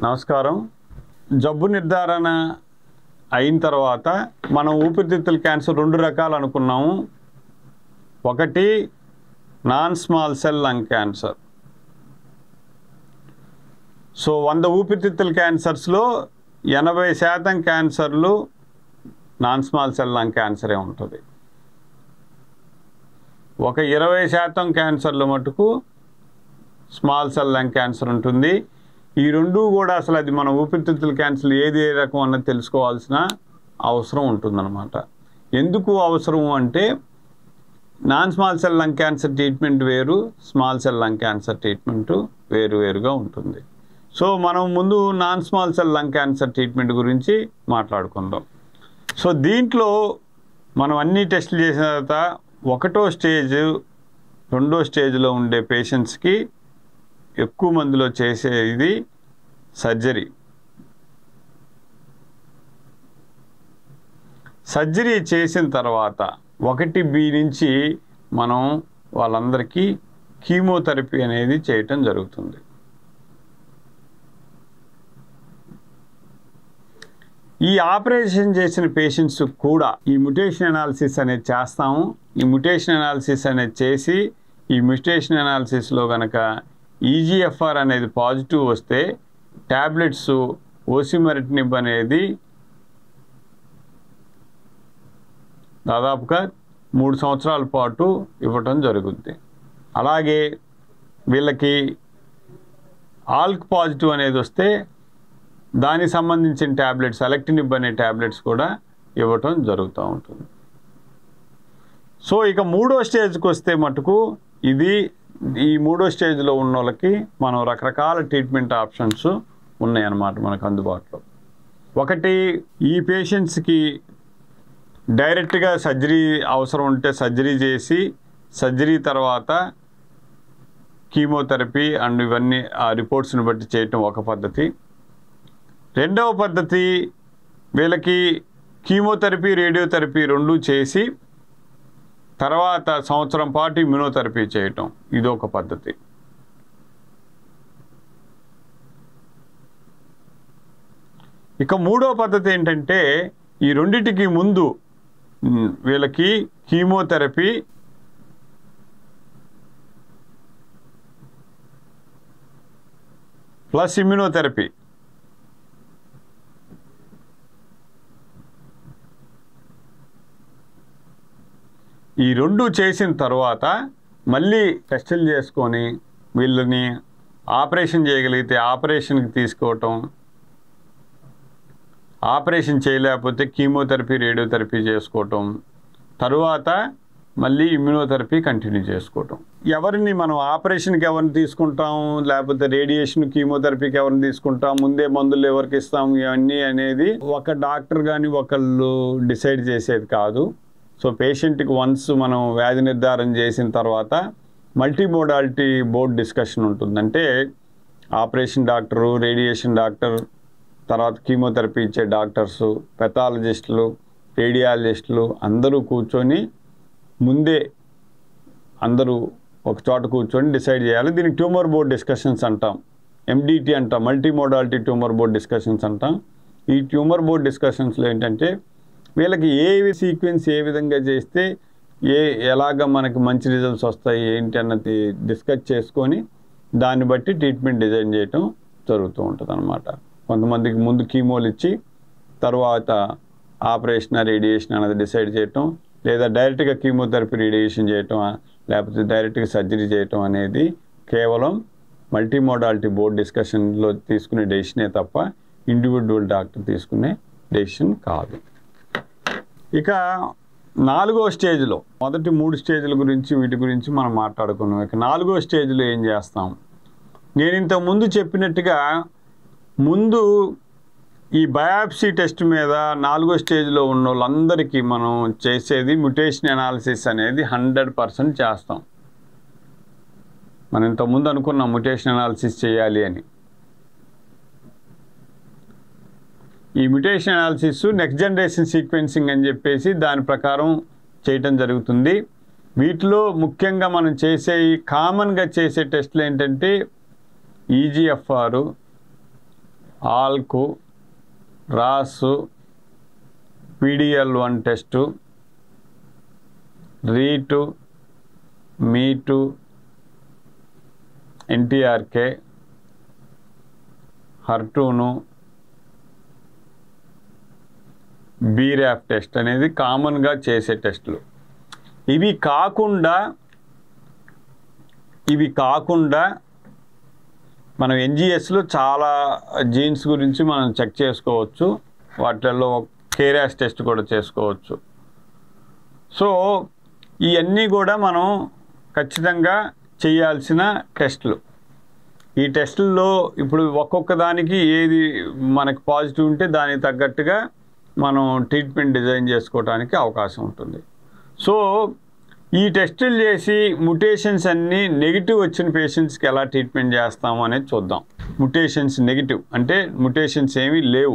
నమస్కారం జబ్బు నిర్ధారణ అయిన తర్వాత మనం ఊపిరితిత్తుల క్యాన్సర్ రెండు రకాలు అనుకున్నాము ఒకటి non small cell lung cancer so వంద ఊపిరితిత్తుల క్యాన్సర్స్లో ఎనభై శాతం క్యాన్సర్లు నాన్ స్మాల్ సెల్ లంగ్ క్యాన్సరే ఉంటుంది ఒక ఇరవై శాతం క్యాన్సర్లు మటుకు స్మాల్ సెల్ లంగ్ క్యాన్సర్ ఉంటుంది ఈ రెండు కూడా అసలు అది మన ఊపిరితిత్తుల క్యాన్సర్ ఏది ఏ రకం అన్నది తెలుసుకోవాల్సిన అవసరం ఉంటుందన్నమాట ఎందుకు అవసరం అంటే non small cell lung cancer treatment వేరు small cell lung cancer treatment వేరు వేరుగా ఉంటుంది సో మనం ముందు non small cell lung cancer treatment గురించి మాట్లాడుకుందాం సో దీంట్లో మనం అన్ని టెస్టులు చేసిన తర్వాత ఒకటో స్టేజ్ రెండో స్టేజ్లో ఉండే పేషెంట్స్కి ఎక్కువ మందిలో చేసేది సర్జరీ సర్జరీ చేసిన తర్వాత ఒకటి బి నుంచి మనం వాళ్ళందరికీ కీమోథెరపీ అనేది చేయటం జరుగుతుంది ఈ ఆపరేషన్ చేసిన పేషెంట్స్ కూడా ఈ మ్యుటేషన్ అనాలిసిస్ అనేది చేస్తాము ఈ మ్యుటేషన్ అనాలిసిస్ అనేది చేసి ఈ మ్యుటేషన్ అనాలిసిస్లో కనుక ఈజీఎఫ్ఆర్ అనేది పాజిటివ్ వస్తే ట్యాబ్లెట్స్ ఓసిమరిట్నిబ్ అనేది దాదాపుగా మూడు సంవత్సరాల పాటు ఇవ్వటం జరుగుద్ది అలాగే వీళ్ళకి ఆల్క్ పాజిటివ్ అనేది వస్తే దానికి సంబంధించిన ట్యాబ్లెట్స్ అలెక్టినిబ్ అనే ట్యాబ్లెట్స్ కూడా ఇవ్వటం జరుగుతూ ఉంటుంది సో ఇక మూడో స్టేజ్కి వస్తే మటుకు ఇది ఈ మూడో స్టేజ్లో ఉన్న వాళ్ళకి మనం రకరకాల ట్రీట్మెంట్ ఆప్షన్స్ ఉన్నాయన్నమాట మనకు అందుబాటులో ఒకటి ఈ పేషెంట్స్కి డైరెక్ట్గా సర్జరీ అవసరం ఉంటే సర్జరీ చేసి సర్జరీ తర్వాత కీమోథెరపీ అండ్ ఇవన్నీ ఆ రిపోర్ట్స్ని బట్టి చేయటం ఒక పద్ధతి రెండవ పద్ధతి వీళ్ళకి కీమోథెరపీ రేడియోథెరపీ రెండు చేసి తర్వాత సంవత్సరం పాటు ఇమ్యునోథెరపీ చేయటం ఇది ఒక పద్ధతి ఇక మూడో పద్ధతి ఏంటంటే ఈ రెండిటికి ముందు మ్, వీళ్ళకి కీమోథెరపీ ప్లస్ ఇమ్యునోథెరపీ ఈ రెండు చేసిన తర్వాత మళ్ళీ టెస్టులు చేసుకొని వీళ్ళని ఆపరేషన్ చేయగలిగితే ఆపరేషన్కి తీసుకోవటం ఆపరేషన్ చేయలేకపోతే కీమోథెరపీ రేడియోథెరపీ చేసుకోవటం తరువాత మళ్ళీ ఇమ్యునోథెరపీ కంటిన్యూ చేసుకోవటం ఎవరిని మనం ఆపరేషన్కి ఎవరిని తీసుకుంటాం లేకపోతే రేడియేషన్ కీమోథెరపీకి ఎవరిని తీసుకుంటాం ముందే మందులు ఎవరికి ఇస్తాం ఇవన్నీ అనేది ఒక డాక్టర్ కానీ ఒకళ్ళు డిసైడ్ చేసేది కాదు సో పేషెంట్కి వన్స్ మనం వ్యాధి నిర్ధారణ చేసిన తర్వాత మల్టీ మోడాలిటీ బోర్డ్ డిస్కషన్ ఉంటుంది అంటే ఆపరేషన్ డాక్టరు రేడియేషన్ డాక్టర్ తర్వాత కీమోథెరపీ ఇచ్చే డాక్టర్స్ పెథాలజిస్టులు రేడియాలజిస్టులు అందరూ కూర్చొని ముందే అందరూ ఒక చోట కూర్చొని డిసైడ్ చేయాలి దీనికి ట్యూమర్ బోర్డ్ డిస్కషన్స్ అంటాం ఎండిటి అంటాం multi modality tumour board discussions అంటాం ఈ ట్యూమర్ బోర్డ్ డిస్కషన్స్లో ఏంటంటే వీళ్ళకి ఏ సీక్వెన్స్ ఏ విధంగా చేస్తే ఏ ఎలాగ మనకి మంచి రిజల్ట్స్ వస్తాయి ఏంటి అన్నది డిస్కస్ చేసుకొని దాన్ని బట్టి ట్రీట్మెంట్ డిజైన్ చేయటం జరుగుతూ ఉంటుంది అనమాట కొంతమందికి ముందు కీమోలు ఇచ్చి తర్వాత ఆపరేషన్ రేడియేషన్ అనేది డిసైడ్ చేయటం లేదా డైరెక్ట్గా కీమోథెరపీ రేడియేషన్ చేయటం లేకపోతే డైరెక్ట్గా సర్జరీ చేయటం అనేది కేవలం మల్టీ మోడాలిటీ బోర్డ్ డిస్కషన్లో తీసుకునే డెసిషనే తప్ప ఇండివిజువల్ డాక్టర్ తీసుకునే డెసిషన్ కాదు ఇక నాలుగో స్టేజ్లో మొదటి మూడు స్టేజ్ల గురించి వీటి గురించి మనం మాట్లాడుకున్నాం ఇక నాలుగో స్టేజ్లో ఏం చేస్తాం నేను ఇంత ముందు చెప్పినట్టుగా ముందు ఈ బయాప్సీ టెస్ట్ మీద నాలుగో స్టేజ్లో ఉన్న వాళ్ళందరికీ మనం చేసేది మ్యుటేషన్ అనాలిసిస్ అనేది హండ్రెడ్ పర్సెంట్ చేస్తాం మనం ఇంతకుముందు అనుకున్నాం మ్యుటేషన్ అనాలిసిస్ చేయాలి అని ఈ mutation analysis next generation sequencing అని చెప్పేసి దాని ప్రకారం చేయటం జరుగుతుంది వీటిలో ముఖ్యంగా మనం చేసే కామన్గా చేసే టెస్టులు ఏంటంటే EGFR ALK RAS PDL one test RET MET NTRK హర్టూను బీరాఫ్ టెస్ట్ అనేది కామన్గా చేసే టెస్టులు ఇవి కాకుండా ఇవి కాకుండా మనం ఎన్జిఎస్లో చాలా జీన్స్ గురించి మనం చెక్ చేసుకోవచ్చు వాటిల్లో కేరాస్ టెస్ట్ కూడా చేసుకోవచ్చు సో ఇవన్నీ కూడా మనం ఖచ్చితంగా చేయాల్సిన టెస్టులు ఈ టెస్టుల్లో ఇప్పుడు ఒక్కొక్క దానికి ఏది మనకు పాజిటివ్ ఉంటే దానికి తగ్గట్టుగా మనం ట్రీట్మెంట్ డిజైన్ చేసుకోవడానికి అవకాశం ఉంటుంది సో ఈ టెస్టులు చేసి ముటేషన్స్ అన్నీ నెగిటివ్ వచ్చిన పేషెంట్స్కి ఎలా ట్రీట్మెంట్ చేస్తాము అనేది చూద్దాం ముటేషన్స్ నెగిటివ్ అంటే ముటేషన్స్ ఏమీ లేవు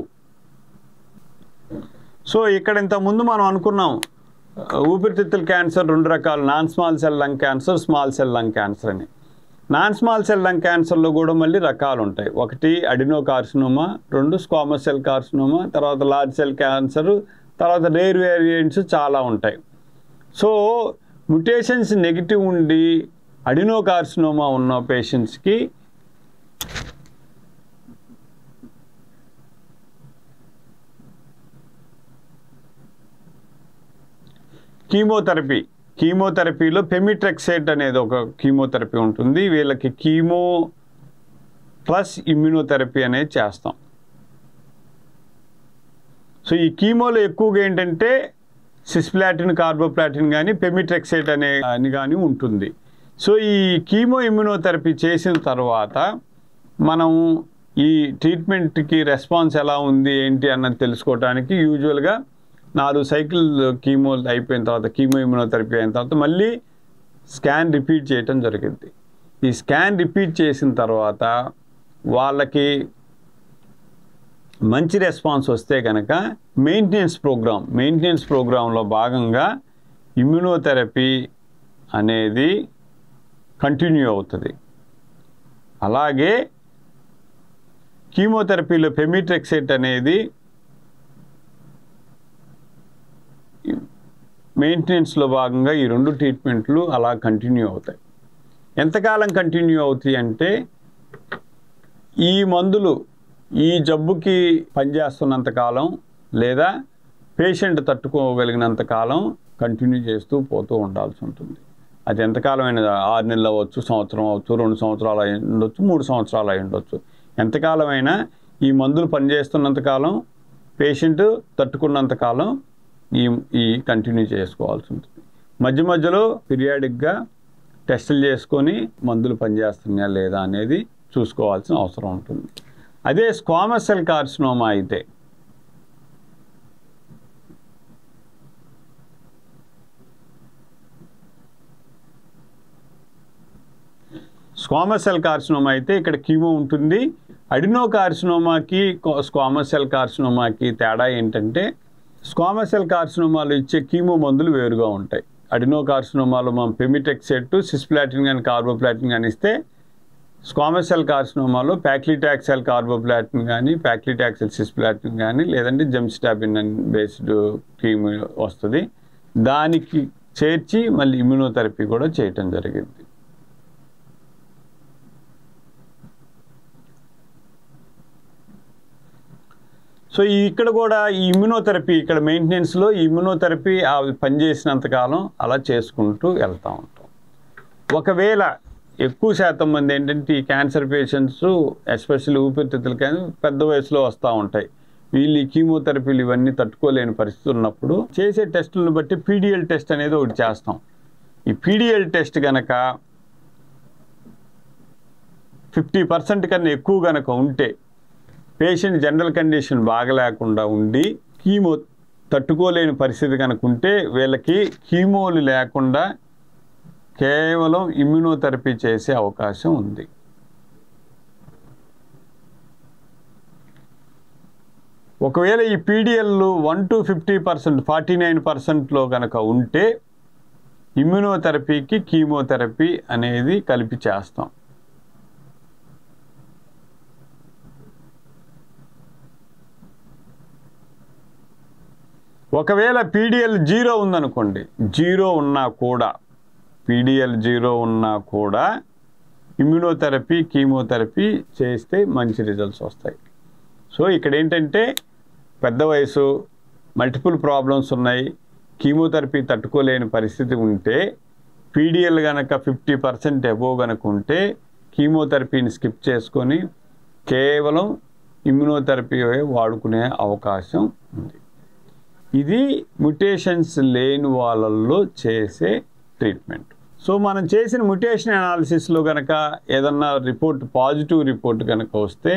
సో ఇక్కడ ఇంతకుముందు మనం అనుకున్నాం ఊపిరితిత్తుల క్యాన్సర్ రెండు రకాలు non small cell lung cancer small cell lung cancer అని నాన్ స్మాల్ సెల్ లంగ్ క్యాన్సర్లో కూడా మళ్ళీ రకాలు ఉంటాయి ఒకటి అడినో కార్సినోమా రెండు స్కామస్ సెల్ కార్సినోమా తర్వాత లార్జ్ సెల్ క్యాన్సర్ తర్వాత రేర్ వేరియంట్స్ చాలా ఉంటాయి సో ముటేషన్స్ నెగిటివ్ ఉండి అడినో కార్సినోమా ఉన్న పేషెంట్స్కి కీమోథెరపీ కీమోథెరపీలో పెమిట్రెక్సేట్ అనేది ఒక కీమోథెరపీ ఉంటుంది వీళ్ళకి కీమో ప్లస్ ఇమ్యూనోథెరపీ అనేది చేస్తాం సో ఈ కీమోలో ఎక్కువగా ఏంటంటే సిస్ప్లాటిన్ కార్బోప్లాటిన్ కానీ పెమిట్రెక్సేట్ అనే అని కానీ ఉంటుంది సో ఈ కీమో ఇమ్యూనోథెరపీ చేసిన తర్వాత మనం ఈ ట్రీట్మెంట్కి రెస్పాన్స్ ఎలా ఉంది ఏంటి అన్నది తెలుసుకోవడానికి యూజువల్గా నాలుగు సైకిల్ కీమో అయిపోయిన తర్వాత కీమో ఇమ్యూనోథెరపీ అయిన తర్వాత మళ్ళీ స్కాన్ రిపీట్ చేయటం జరిగింది ఈ స్కాన్ రిపీట్ చేసిన తర్వాత వాళ్ళకి మంచి రెస్పాన్స్ వస్తే కనుక మెయింటెనెన్స్ ప్రోగ్రామ్ మెయింటెనెన్స్ ప్రోగ్రాంలో భాగంగా ఇమ్యూనోథెరపీ అనేది కంటిన్యూ అవుతుంది అలాగే కీమోథెరపీలో పెమిట్రెక్సెట్ అనేది మెయింటెనెన్స్లో భాగంగా ఈ రెండు ట్రీట్మెంట్లు అలా కంటిన్యూ అవుతాయి ఎంతకాలం కంటిన్యూ అవుతాయి అంటే ఈ మందులు ఈ జబ్బుకి పనిచేస్తున్నంత కాలం లేదా పేషెంట్ తట్టుకోగలిగినంత కాలం కంటిన్యూ చేస్తూ పోతూ ఉండాల్సి ఉంటుంది అది ఎంతకాలం అయినా ఆరు నెలలు అవ్వచ్చు సంవత్సరం అవ్వచ్చు రెండు సంవత్సరాలు అయి ఉండొచ్చు మూడు సంవత్సరాలు అయి ఉండొచ్చు ఎంతకాలం అయినా ఈ మందులు పనిచేస్తున్నంత కాలం పేషెంట్ తట్టుకున్నంత కాలం ఈ ఈ కంటిన్యూ చేసుకోవాల్సి ఉంటుంది మధ్య మధ్యలో పీరియాడిక్గా టెస్టులు చేసుకొని మందులు పనిచేస్తున్నాయా లేదా అనేది చూసుకోవాల్సిన అవసరం ఉంటుంది అదే స్క్వామస్ సెల్ కార్సినోమా అయితే స్క్వామస్ సెల్ కార్సినోమా అయితే ఇక్కడ కీమో ఉంటుంది అడినో కార్సినోమాకి స్క్వామస్ సెల్ కార్సినోమాకి తేడా ఏంటంటే స్క్వామస్ సెల్ కార్సినోమాలు ఇచ్చే కీమో మందులు వేరుగా ఉంటాయి అడినో కార్సినోమాలో మనం పెమిటెక్సెట్ సిస్ప్లాటిన్ కానీ కార్బోప్లాటిన్ కానీ ఇస్తే స్క్వామస్ సెల్ కార్సినోమాలో ప్యాక్లిటాక్సెల్ కార్బోప్లాటిన్ కానీ ప్యాక్లిటాక్సెల్ సిస్ప్లాటిన్ కానీ లేదంటే జెమ్స్టాబిన్ బేస్డ్ క్రీమ్ వస్తుంది దానికి చేర్చి మళ్ళీ ఇమ్యూనోథెరపీ కూడా చేయటం జరిగింది సో ఈ ఇక్కడ కూడా ఈ ఇమ్యునోథెరపీ ఇక్కడ మెయింటెనెన్స్లో ఈ ఇమ్యునోథెరపీ ఆ పనిచేసినంత కాలం అలా చేసుకుంటూ వెళ్తూ ఉంటాం ఒకవేళ ఎక్కువ శాతం మంది ఏంటంటే ఈ క్యాన్సర్ పేషెంట్స్ ఎస్పెషల్లీ ఊపిరితిత్తుల క్యాన్సర్ పెద్ద వయసులో వస్తూ ఉంటాయి వీళ్ళు ఈ కీమోథెరపీలు ఇవన్నీ తట్టుకోలేని పరిస్థితి ఉన్నప్పుడు చేసే టెస్టులను బట్టి పీడిఎల్ టెస్ట్ అనేది ఒకటి చేస్తాం ఈ పీడిఎల్ టెస్ట్ కనుక ఫిఫ్టీ పర్సెంట్ కన్నా ఎక్కువ కనుక ఉంటే పేషెంట్ జనరల్ కండిషన్ బాగలేకుండా ఉండి కీమో తట్టుకోలేని పరిస్థితి కనుక ఉంటే వీళ్ళకి కీమోలు లేకుండా కేవలం ఇమ్యూనోథెరపీ చేసే అవకాశం ఉంది ఒకవేళ ఈ PDL one to fifty percent forty nine పర్సెంట్లో కనుక ఉంటే ఇమ్యూనోథెరపీకి కీమోథెరపీ అనేది కలిపి చేస్తాం ఒకవేళ పీడిఎల్ జీరో ఉందనుకోండి జీరో ఉన్నా కూడా పీడిఎల్ జీరో ఉన్నా కూడా ఇమ్యునోథెరపీ కీమోథెరపీ చేస్తే మంచి రిజల్ట్స్ వస్తాయి సో ఇక్కడ ఏంటంటే పెద్ద వయసు మల్టిపుల్ ప్రాబ్లమ్స్ ఉన్నాయి కీమోథెరపీ తట్టుకోలేని పరిస్థితి ఉంటే పీడిఎల్ కనుక ఫిఫ్టీ పర్సెంట్ ఎబో కనుక ఉంటే కీమోథెరపీని స్కిప్ చేసుకొని కేవలం ఇమ్యునోథెరపీ వాడుకునే అవకాశం ఉంది ఇది మ్యుటేషన్స్ లేని వాళ్ళల్లో చేసే ట్రీట్మెంట్ సో మనం చేసిన మ్యుటేషన్ అనాలిసిస్లో కనుక ఏదన్నా రిపోర్ట్ పాజిటివ్ రిపోర్ట్ కనుక వస్తే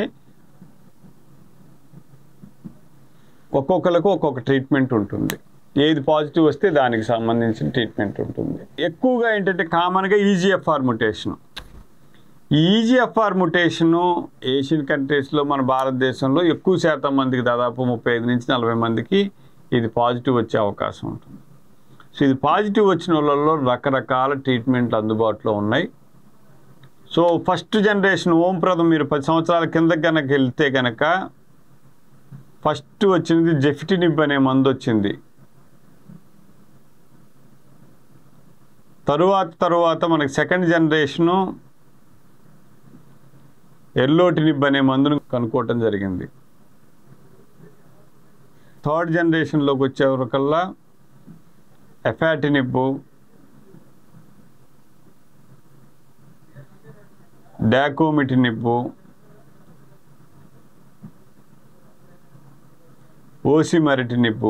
ఒక్కొక్కరికి ఒక్కొక్క ట్రీట్మెంట్ ఉంటుంది ఏది పాజిటివ్ వస్తే దానికి సంబంధించిన ట్రీట్మెంట్ ఉంటుంది ఎక్కువగా ఏంటంటే కామన్గా ఈజీఎఫ్ఆర్ మ్యుటేషన్ ఈ ఈజీఎఫ్ఆర్ ముటేషను ఏషియన్ కంట్రీస్లో మన భారతదేశంలో ఎక్కువ శాతం మందికి దాదాపు ముప్పై ఐదు నుంచి నలభై మందికి ఇది పాజిటివ్ వచ్చే అవకాశం ఉంటుంది సో ఇది పాజిటివ్ వచ్చిన వాళ్ళలో రకరకాల ట్రీట్మెంట్లు అందుబాటులో ఉన్నాయి సో ఫస్ట్ జనరేషన్ ఓంప్రదం మీరు పది సంవత్సరాల కింద కనుక వెళ్తే కనుక ఫస్ట్ వచ్చినది జెఫిటినిబ్ అనే మందు వచ్చింది తరువాత తరువాత మనకి సెకండ్ జనరేషను ఎల్లోటినిబ్ అనే మందును కనుక్కోవటం జరిగింది థర్డ్ జనరేషన్లోకి వచ్చేవరకల్లా ఎఫాటినిబ్ డాకోమిటినిబ్ ఓసిమరిటినిబ్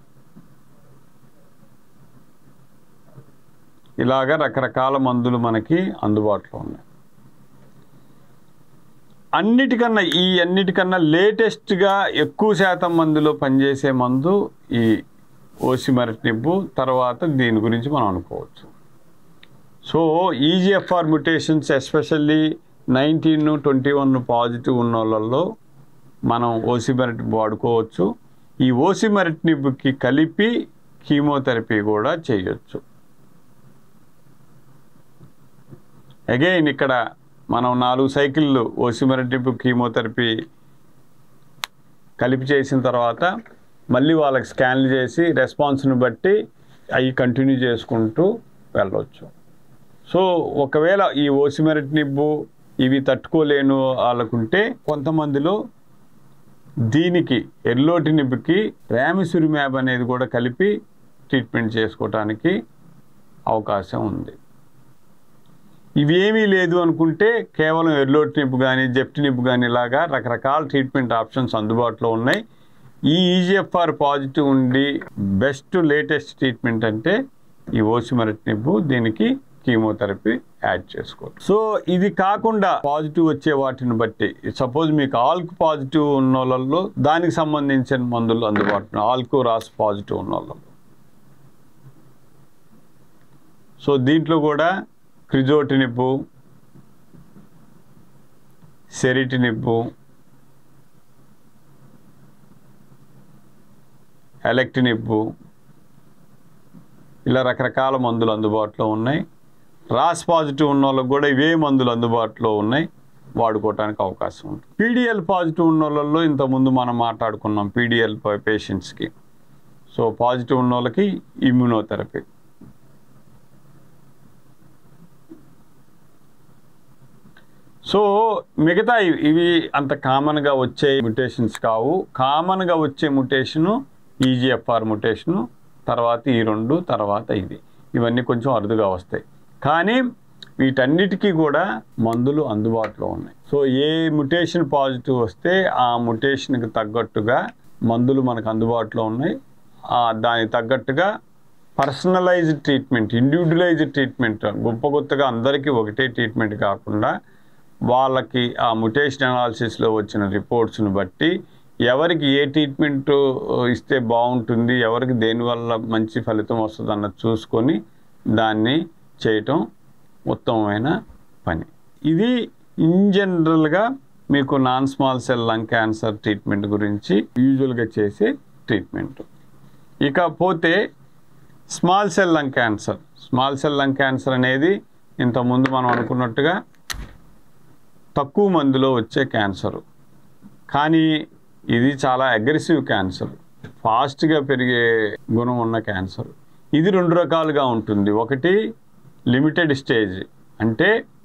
ఇలాగ రకరకాల మందులు మనకి అందుబాటులో ఉన్నాయి అన్నిటికన్నా ఈ అన్నిటికన్నా లేటెస్ట్గా ఎక్కువ శాతం మందిలో పనిచేసే మందు ఈ ఓసిమరటినిబ్బు తర్వాత దీని గురించి మనం అనుకోవచ్చు so EGFR mutations especially nineteen twenty one positive ఉన్న వాళ్ళల్లో మనం ఓసిమరిట్ వాడుకోవచ్చు ఈ ఓసిమరిట్నిబ్కి కలిపి కీమోథెరపీ కూడా చేయొచ్చు అగైన్ ఇక్కడ మనం నాలుగు సైకిళ్ళు ఓసిమరటిప్ కీమోథెరపీ కలిపి చేసిన తర్వాత మళ్ళీ వాళ్ళకి స్కాన్లు చేసి రెస్పాన్స్ని బట్టి అవి కంటిన్యూ చేసుకుంటూ వెళ్ళవచ్చు సో ఒకవేళ ఈ ఓసిమెరటినిబ్బు ఇవి తట్టుకోలేను వాళ్ళకుంటే కొంతమందిలో దీనికి ఎర్లోటినిబ్కి ర్యామిసురిమ్యాబ్ అనేది కూడా కలిపి ట్రీట్మెంట్ చేసుకోవటానికి అవకాశం ఉంది ఇవి ఏమీ లేదు అనుకుంటే కేవలం ఎర్లోటినిప్ కానీ జెప్టినిప్ కానీ ఇలాగా రకరకాల ట్రీట్మెంట్ ఆప్షన్స్ అందుబాటులో ఉన్నాయి ఈ ఈజిఎఫ్ఆర్ పాజిటివ్ ఉండి బెస్ట్ లేటెస్ట్ ట్రీట్మెంట్ అంటే ఈ ఓసిమరటినిబ్ దీనికి కీమోథెరపీ యాడ్ చేసుకోవచ్చు సో ఇది కాకుండా పాజిటివ్ వచ్చే వాటిని బట్టి సపోజ్ మీకు ఆల్క్ పాజిటివ్ ఉన్న వాళ్ళలో దానికి సంబంధించిన మందులు అందుబాటులో ఆల్కు రాస్ పాజిటివ్ ఉన్న వాళ్ళలో సో దీంట్లో కూడా క్రిజోటినిబ్బు సెరిటినిబ్బు ఎలక్ట్రినిబ్బు ఇలా రకరకాల మందులు అందుబాటులో ఉన్నాయి రాస్ పాజిటివ్ ఉన్న వాళ్ళకి కూడా ఇవే మందులు అందుబాటులో ఉన్నాయి వాడుకోవడానికి అవకాశం ఉంది పీడిఎల్ పాజిటివ్ ఉన్న వాళ్ళల్లో ఇంతకుముందు మనం మాట్లాడుకున్నాం పీడిఎల్ పేషెంట్స్కి సో పాజిటివ్ ఉన్న వాళ్ళకి ఇమ్యునోథెరపీ సో మిగతా ఇవి ఇవి అంత కామన్గా వచ్చే మ్యుటేషన్స్ కావు కామన్గా వచ్చే మ్యుటేషను ఈజీఎఫ్ఆర్ మ్యుటేషను తర్వాత ఈ రెండు తర్వాత ఇది ఇవన్నీ కొంచెం అరుదుగా వస్తాయి కానీ వీటన్నిటికీ కూడా మందులు అందుబాటులో ఉన్నాయి సో ఏ మ్యుటేషన్ పాజిటివ్ వస్తే ఆ మ్యుటేషన్కి తగ్గట్టుగా మందులు మనకు అందుబాటులో ఉన్నాయి ఆ దానికి తగ్గట్టుగా పర్సనలైజ్డ్ ట్రీట్మెంట్ ఇండివిజువలైజ్డ్ ట్రీట్మెంట్ గొప్ప గొప్పగా అందరికీ ఒకటే ట్రీట్మెంట్ కాకుండా వాళ్ళకి ఆ మ్యుటేషన్ అనాలిసిస్లో వచ్చిన రిపోర్ట్స్ని బట్టి ఎవరికి ఏ ట్రీట్మెంట్ ఇస్తే బాగుంటుంది ఎవరికి దేనివల్ల మంచి ఫలితం వస్తుంది అన్నది చూసుకొని దాన్ని చేయటం ఉత్తమమైన పని ఇది ఇన్ జనరల్గా మీకు non small cell lung cancer treatment గురించి యూజువల్గా చేసే ట్రీట్మెంట్ ఇకపోతే small cell lung cancer small cell lung cancer అనేది ఇంతకుముందు మనం అనుకున్నట్టుగా తక్కువ మందిలో వచ్చే క్యాన్సర్ కానీ ఇది చాలా అగ్రెసివ్ క్యాన్సర్ ఫాస్ట్గా పెరిగే గుణం ఉన్న క్యాన్సర్ ఇది రెండు రకాలుగా ఉంటుంది ఒకటి లిమిటెడ్ స్టేజ్ అంటే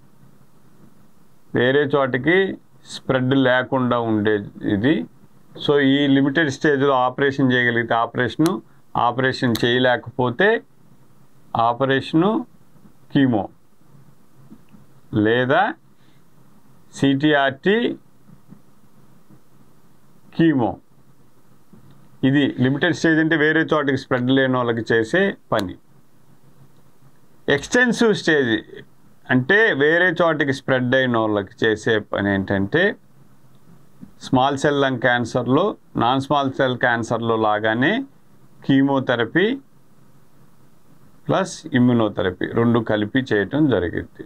వేరే చోటకి స్ప్రెడ్ లేకుండా ఉండే ఇది సో ఈ లిమిటెడ్ స్టేజ్లో ఆపరేషన్ చేయగలిగితే ఆపరేషను ఆపరేషన్ చేయలేకపోతే ఆపరేషను కీమో లేదా సిటిఆర్టీ కీమో ఇది లిమిటెడ్ స్టేజ్ అంటే వేరే చోటికి స్ప్రెడ్ లేని వాళ్ళకి చేసే పని ఎక్స్టెన్సివ్ స్టేజ్ అంటే వేరే చోటికి స్ప్రెడ్ అయిన వాళ్ళకి చేసే పని ఏంటంటే స్మాల్ సెల్ లంగ్ క్యాన్సర్లో నాన్ స్మాల్ సెల్ క్యాన్సర్లో లాగానే కీమోథెరపీ ప్లస్ ఇమ్యునోథెరపీ రెండు కలిపి చేయటం జరిగింది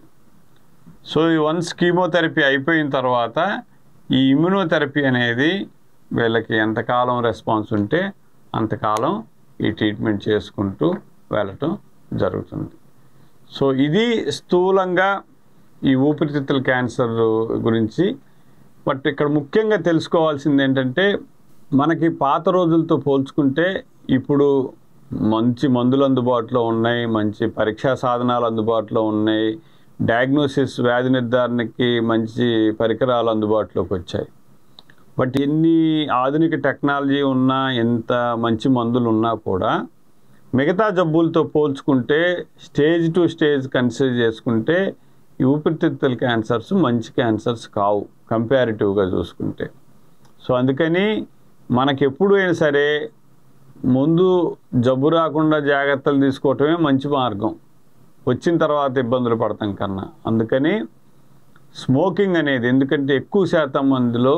సో ఈ వన్స్ కీమోథెరపీ అయిపోయిన తర్వాత ఈ ఇమ్యునోథెరపీ అనేది వీళ్ళకి ఎంతకాలం రెస్పాన్స్ ఉంటే అంతకాలం ఈ ట్రీట్మెంట్ చేసుకుంటూ వెళ్ళటం జరుగుతుంది సో ఇది స్థూలంగా ఈ ఊపిరితిత్తుల క్యాన్సర్ గురించి బట్ ఇక్కడ ముఖ్యంగా తెలుసుకోవాల్సింది ఏంటంటే మనకి పాత రోజులతో పోల్చుకుంటే ఇప్పుడు మంచి మందులు అందుబాటులో ఉన్నాయి మంచి పరీక్షా సాధనాలు అందుబాటులో ఉన్నాయి డయాగ్నోసిస్ వ్యాధి నిర్ధారణకి మంచి పరికరాలు అందుబాటులోకి వచ్చాయి బట్ ఎన్ని ఆధునిక టెక్నాలజీ ఉన్నా ఎంత మంచి మందులు ఉన్నా కూడా మిగతా జబ్బులతో పోల్చుకుంటే స్టేజ్ టు స్టేజ్ కన్సిడర్ చేసుకుంటే ఈ ఊపిరితిత్తుల క్యాన్సర్స్ మంచి క్యాన్సర్స్ కావు కంపారిటివ్గా చూసుకుంటే సో అందుకని మనకి ఎప్పుడు అయినా సరే ముందు జబ్బు రాకుండా జాగ్రత్తలు తీసుకోవటమే మంచి మార్గం వచ్చిన తర్వాత ఇబ్బందులు పడతాం కన్నా అందుకని స్మోకింగ్ అనేది ఎందుకంటే ఎక్కువ శాతం మందిలో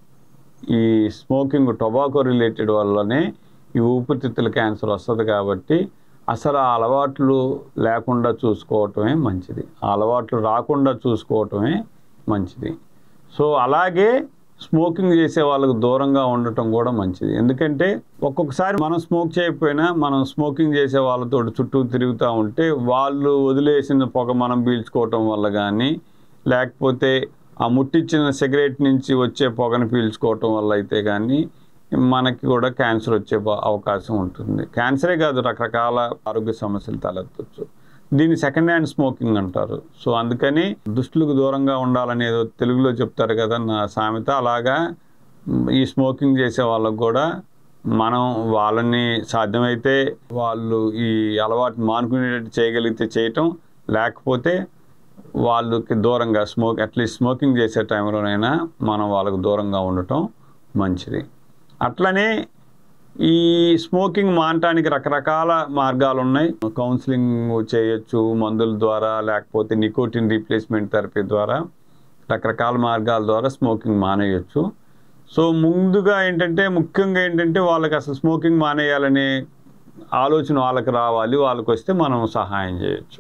ఈ స్మోకింగ్ టొబాకో రిలేటెడ్ వల్లనే ఈ ఊపిరితిత్తుల క్యాన్సర్ వస్తుంది కాబట్టి అసలు ఆ అలవాట్లు లేకుండా చూసుకోవటమే మంచిది ఆ అలవాట్లు రాకుండా చూసుకోవటమే మంచిది సో అలాగే స్మోకింగ్ చేసే వాళ్ళకు దూరంగా ఉండటం కూడా మంచిది ఎందుకంటే ఒక్కొక్కసారి మనం స్మోక్ చేయకపోయినా మనం స్మోకింగ్ చేసే వాళ్ళతో చుట్టూ తిరుగుతూ ఉంటే వాళ్ళు వదిలేసిన పొగ మనం పీల్చుకోవటం వల్ల కానీ లేకపోతే ఆ ముట్టించిన సిగరెట్ నుంచి వచ్చే పొగను పీల్చుకోవటం వల్ల అయితే కానీ మనకి కూడా క్యాన్సర్ వచ్చే ప- అవకాశం ఉంటుంది క్యాన్సరే కాదు రకరకాల ఆరోగ్య సమస్యలు తలెత్తచ్చు దీన్ని సెకండ్ హ్యాండ్ స్మోకింగ్ అంటారు సో అందుకని దుస్తులకు దూరంగా ఉండాలని ఏదో తెలుగులో చెప్తారు కదా నా సామెత అలాగా మ్, ఈ స్మోకింగ్ చేసే వాళ్ళకు కూడా మనం వాళ్ళని సాధ్యమైతే వాళ్ళు ఈ అలవాటు మానుకునేటట్టు చేయగలిగితే చేయటం లేకపోతే వాళ్ళకి దూరంగా స్మోక్ అట్లీస్ట్ స్మోకింగ్ చేసే టైంలోనైనా మనం వాళ్ళకు దూరంగా ఉండటం మంచిది అట్లనే ఈ స్మోకింగ్ మానటానికి రకరకాల మార్గాలు ఉన్నాయి కౌన్సిలింగ్ చేయొచ్చు మందుల ద్వారా లేకపోతే నికోటిన్ రీప్లేస్మెంట్ థెరపీ ద్వారా రకరకాల మార్గాల ద్వారా స్మోకింగ్ మానేయచ్చు సో ముందుగా ఏంటంటే ముఖ్యంగా ఏంటంటే వాళ్ళకి అసలు స్మోకింగ్ మానేయాలనే ఆలోచన వాళ్ళకి రావాలి వాళ్ళకి వస్తే మనం సహాయం చేయొచ్చు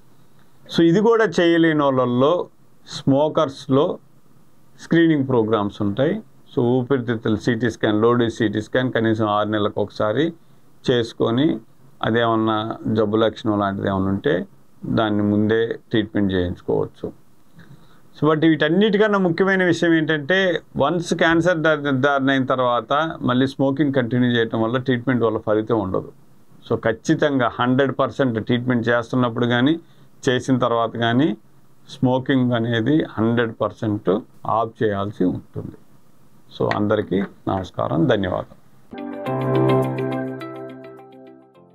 సో ఇది కూడా చేయలేని వాళ్ళల్లో స్మోకర్స్లో స్క్రీనింగ్ ప్రోగ్రామ్స్ ఉంటాయి సో ఊపిరితిత్తులు సిటీ స్కాన్ లోడ్ సిటీ స్కాన్ కనీసం ఆరు నెలలకు ఒకసారి చేసుకొని అదేమన్నా జబ్బు లక్షణం లాంటిది ఏమైనా ఉంటే దాన్ని ముందే ట్రీట్మెంట్ చేయించుకోవచ్చు సో బట్ వీటన్నిటికన్నా ముఖ్యమైన విషయం ఏంటంటే వన్స్ క్యాన్సర్ ద- నిర్ధారణ అయిన తర్వాత మళ్ళీ స్మోకింగ్ కంటిన్యూ చేయడం వల్ల ట్రీట్మెంట్ వల్ల ఫలితం ఉండదు సో ఖచ్చితంగా హండ్రెడ్ పర్సెంట్ ట్రీట్మెంట్ చేస్తున్నప్పుడు కానీ చేసిన తర్వాత కానీ స్మోకింగ్ అనేది హండ్రెడ్ పర్సెంట్ ఆఫ్ చేయాల్సి ఉంటుంది సో అందరికీ నమస్కారం ధన్యవాదాలు